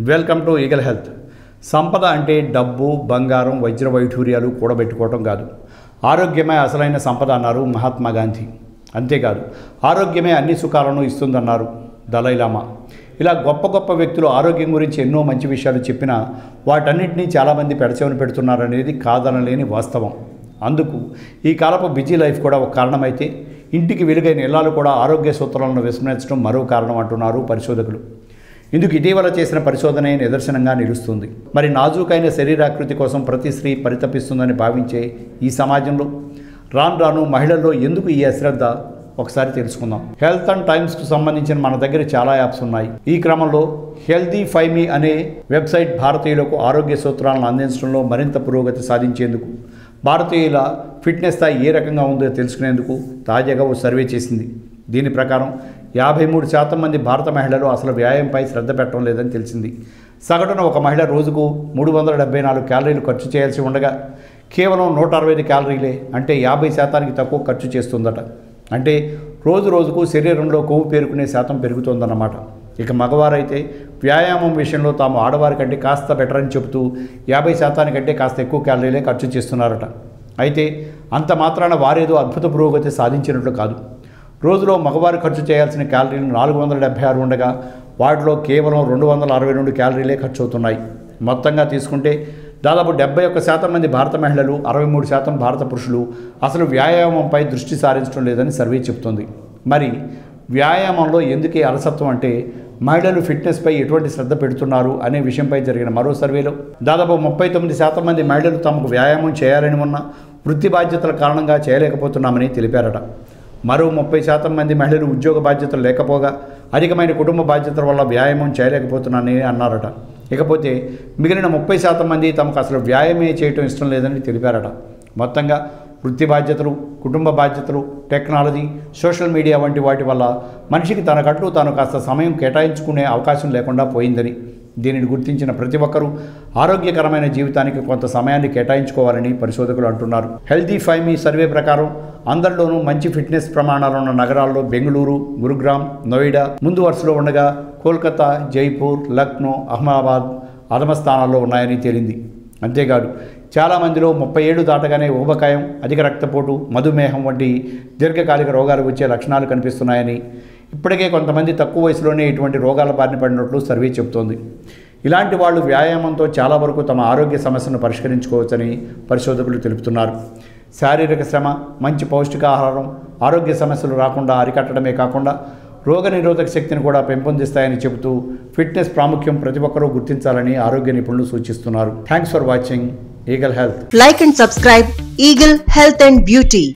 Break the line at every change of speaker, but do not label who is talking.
Welcome to eagle health సంపద అంటే డబ్బు బంగారం వజ్ర వైఢూర్యాలు కూడబెట్టుకోవటం కాదు ఆరోగ్యమే అసలైన సంపద అన్నారు మహాత్మా గాంధీ అంతేకాదు ఆరోగ్యమే అన్ని సుఖాలను ఇస్తుందన్నారు దలైలామా ఇలా గొప్ప గొప్ప వ్యక్తులు ఆరోగ్యం గురించి ఎన్నో మంచి విషయాలు చెప్పినా వాటన్నిటినీ చాలామంది పెడచెవిన పెడుతున్నారనేది కాదనలేని వాస్తవం అందుకు ఈ కాలపు బిజీ లైఫ్ కూడా ఒక కారణమైతే ఇంటికి వెలుగైన ఇళ్లాలు కూడా ఆరోగ్య సూత్రాలను విస్మరించడం మరో కారణం అంటున్నారు పరిశోధకులు ఇందుకు ఇటీవల చేసిన పరిశోధనే నిదర్శనంగా నిలుస్తుంది మరి నాజూకైన శరీరాకృతి కోసం ప్రతి స్త్రీ పరితపిస్తుందని భావించే ఈ సమాజంలో రాను రాను మహిళల్లో ఎందుకు ఈ అశ్రద్ధ ఒకసారి తెలుసుకుందాం హెల్త్ అండ్ టైమ్స్కు సంబంధించిన మన దగ్గర చాలా యాప్స్ ఉన్నాయి ఈ క్రమంలో హెల్దీ ఫైమీ అనే వెబ్సైట్ భారతీయులకు ఆరోగ్య సూత్రాలను అందించడంలో మరింత పురోగతి సాధించేందుకు భారతీయుల ఫిట్నెస్ స్థాయి ఏ రకంగా ఉందో తెలుసుకునేందుకు తాజాగా ఓ సర్వే చేసింది దీని ప్రకారం యాభై మూడు శాతం మంది భారత మహిళలు అసలు వ్యాయామంపై శ్రద్ధ పెట్టడం లేదని తెలిసింది సగటున ఒక మహిళ రోజుకు మూడు వందల డెబ్బై నాలుగు క్యాలరీలు ఖర్చు చేయాల్సి ఉండగా కేవలం నూట అరవై ఐదు క్యాలరీలే అంటే యాభై శాతానికి తక్కువ ఖర్చు చేస్తుందట అంటే రోజు రోజుకు శరీరంలో కొవ్వు పేరుకునే శాతం పెరుగుతోందన్నమాట ఇక మగవారైతే వ్యాయామం విషయంలో తాము ఆడవారి కంటే కాస్త బెటర్ అని చెబుతూ యాభై శాతానికంటే కాస్త ఎక్కువ క్యాలరీలే ఖర్చు చేస్తున్నారట అయితే అంత మాత్రాన వారేదో అద్భుత పురోగతి సాధించినట్లు కాదు రోజులో మగవారు ఖర్చు చేయాల్సిన క్యాలరీలు నాలుగు వందల డెబ్బై ఆరు ఉండగా వాటిలో కేవలం రెండు వందల అరవై రెండు క్యాలరీలే ఖర్చు అవుతున్నాయి మొత్తంగా తీసుకుంటే దాదాపు డెబ్బై ఒక్క శాతం మంది భారత మహిళలు అరవై మూడు శాతం భారత పురుషులు అసలు వ్యాయామంపై దృష్టి సారించడం లేదని సర్వే చెబుతోంది మరి వ్యాయామంలో ఎందుకే అలసత్వం అంటే మహిళలు ఫిట్నెస్పై ఎటువంటి శ్రద్ధ పెడుతున్నారు అనే విషయంపై జరిగిన మరో సర్వేలో దాదాపు ముప్పై తొమ్మిది శాతం మంది మహిళలు తమకు వ్యాయామం చేయాలని ఉన్న వృత్తి బాధ్యతల కారణంగా చేయలేకపోతున్నామని తెలిపారట మరో ముప్పై శాతం మంది మహిళలు ఉద్యోగ బాధ్యతలు లేకపోగా అధికమైన కుటుంబ బాధ్యతల వల్ల వ్యాయామం చేయలేకపోతున్నానని అన్నారట ఇకపోతే మిగిలిన ముప్పై శాతం మంది తమకు అసలు వ్యాయామే చేయటం ఇష్టం లేదని తెలిపారట మొత్తంగా వృత్తి బాధ్యతలు కుటుంబ బాధ్యతలు టెక్నాలజీ సోషల్ మీడియా వంటి వాటి వల్ల మనిషికి తనకట్లు తాను కాస్త సమయం కేటాయించుకునే అవకాశం లేకుండా పోయిందని దీనిని గుర్తించిన ప్రతి ఒక్కరూ ఆరోగ్యకరమైన జీవితానికి కొంత సమయాన్ని కేటాయించుకోవాలని పరిశోధకులు అంటున్నారు హెల్దీ ఫైమీ సర్వే ప్రకారం అందరిలోనూ మంచి ఫిట్నెస్ ప్రమాణాలు ఉన్న నగరాల్లో బెంగళూరు గురుగ్రామ్ నోయిడా ముందు వరుసలో ఉండగా కోల్కతా జైపూర్ లక్నో అహ్మదాబాద్ అధమ స్థానాల్లో ఉన్నాయని తేలింది అంతేకాదు చాలామందిలో ముప్పై ఏళ్ళు దాటగానే ఊబకాయం అధిక రక్తపోటు మధుమేహం వంటి దీర్ఘకాలిక రోగాలు వచ్చే లక్షణాలు కనిపిస్తున్నాయని ఇప్పటికే కొంతమంది తక్కువ వయసులోనే ఇటువంటి రోగాల బారిన పడినట్లు సర్వే చెబుతోంది ఇలాంటి వాళ్ళు వ్యాయామంతో చాలా వరకు తమ ఆరోగ్య సమస్యను పరిష్కరించుకోవచ్చని పరిశోధకులు తెలుపుతున్నారు శారీరక శ్రమ మంచి పౌష్టికాహారం ఆరోగ్య సమస్యలు రాకుండా అరికట్టడమే కాకుండా రోగ నిరోధక శక్తిని కూడా పెంపొందిస్తాయని చెబుతూ ఫిట్నెస్ ప్రాముఖ్యం ప్రతి ఒక్కరూ గుర్తించాలని ఆరోగ్య నిపుణులు సూచిస్తున్నారు thanks for watching Eagle Health
Like and subscribe Eagle Health and Beauty.